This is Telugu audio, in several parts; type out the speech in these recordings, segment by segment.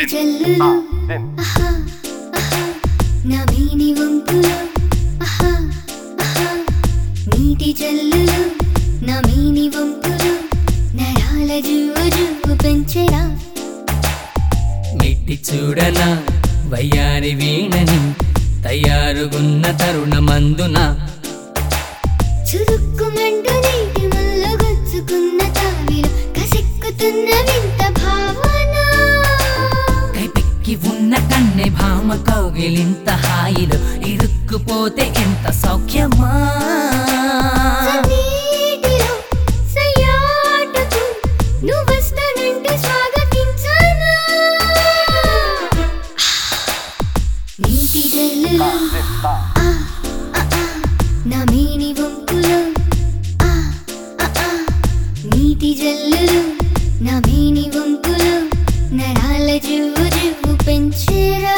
జల్లులు ఆహా ఆహా నా వీణి వంపులు ఆహా ఆహా నీటి జల్లులు నా వీణి వంపులు నరాల జువ్వు జువ్వు పెంచెరా మిట్టి చూడనా వయ్యారి వీణని తయారుగున్న తరుణమందున చురుక్కుమంటూ నీటి ముళ్ళు గుచ్చుకున్న తావిలు కసెక్కుతున్న వింత భావన కైపెక్కి ఉన్న కన్నె భామ కౌగిలింత హాయిలో ఇరుక్కుపోతే ఎంత సౌఖ్యమా నీటిలో సయ్యాటకు నువ్వొస్తానంటే స్వాగతించనా నీటి జల్లులు ఆ, ఆ, ఆ, నా మేని వంపులు ఆ, ఆ, ఆ, నీటి జల్లులు నా మేని వంపులు నరాల జువ్వు జువ్వు పెంచేరా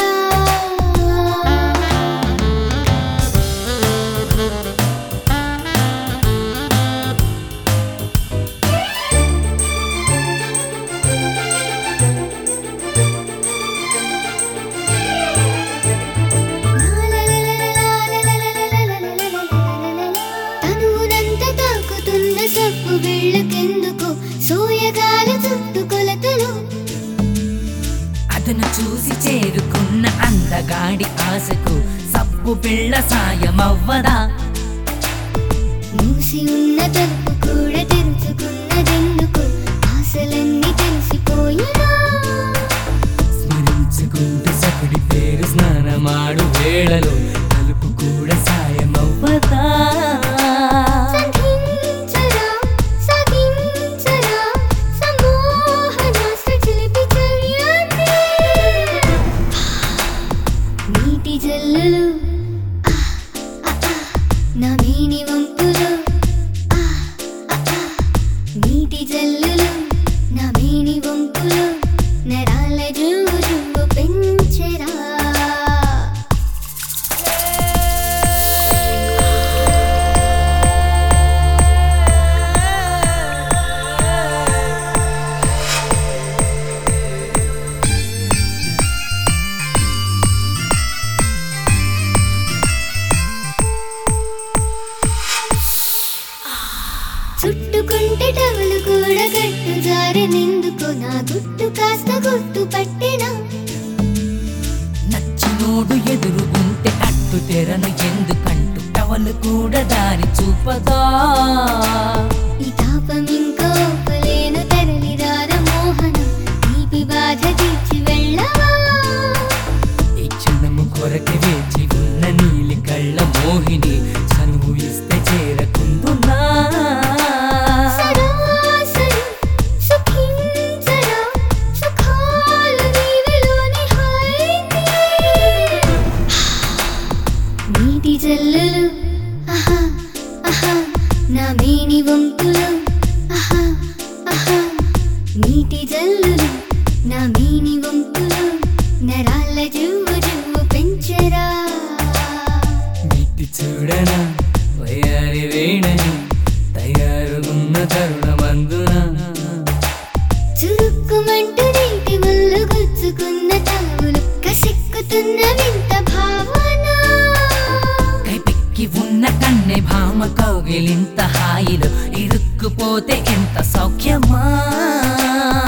తనువునంత తాకుతున్న సబ్బు వెళ్ళకెందుకు సోయగాల చుట్టు కొలతలు అతను చూసి చేరుకున్న అందగాడి ఆశకు సబ్బు పిల్ల సాయమవ్వదా మూసి ఉన్న తలుపు కూడా తెరుచుకున్నదెందుకు ఆశలన్నీ తెలిసిపోయినా స్మరించుకుంటూ సకుడి పేరు స్నానమాడు వేళలో తలుపు కూడా సాయమవ్వదా సంధించరా సాగించరా సమ్మోహనాస్త్ర చిలిపి చర్యాన్ని నీటి జల్లులు ఆ, ఆ, ఆ, నా మేని వంపులు ఆ, ఆ, ఆ, నీటి జల్లులు నా మేని వంపులు నరాల జువ్వు జువ్వు పెంచెరా చుట్టుకుంటే టవలు కూడా గట్టు జారనెందుకు నా గుట్టు కాస్త గుర్తు పట్టినా నచ్చినోడు ఎదురుగుంటే అట్టు తెరను ఎందుకంటూ టవలు కూడా దారి చూపదా ఈ తాపం ఇంకా ఒప్పలేను తరలి రార మోహనం తీపి బాధ తీర్చి వెళ్ళవా ఈ క్షణము కొరకి వేచి ఉన్న నీలి కళ్ళ మోహిని చనువు ఇస్తే చేరకుందునా సరాసరి సుఖించరా సుఖాలు నీవిలోని హాయిని నీటి జల్లులు ఆహా ఆహా నా మేని వంపులు ఆహా ఆహా నీటి జల్లులు నా మేని వంపులు నరాల జువ్వు జువ్వు పెంచరా మిట్టి చూడనా వయారి వేణని తయారుగున్న తరుణమందున చురుక్కుమంటూ నీటి ముళ్ళు గుచ్చుకున్న తావులు కసెక్కుతున్న వింత భావన కైపెక్కి ఉన్న కన్నె భామ కౌగిలింత హాయిలో ఇరుక్కుపోతే ఎంత సౌఖ్యమా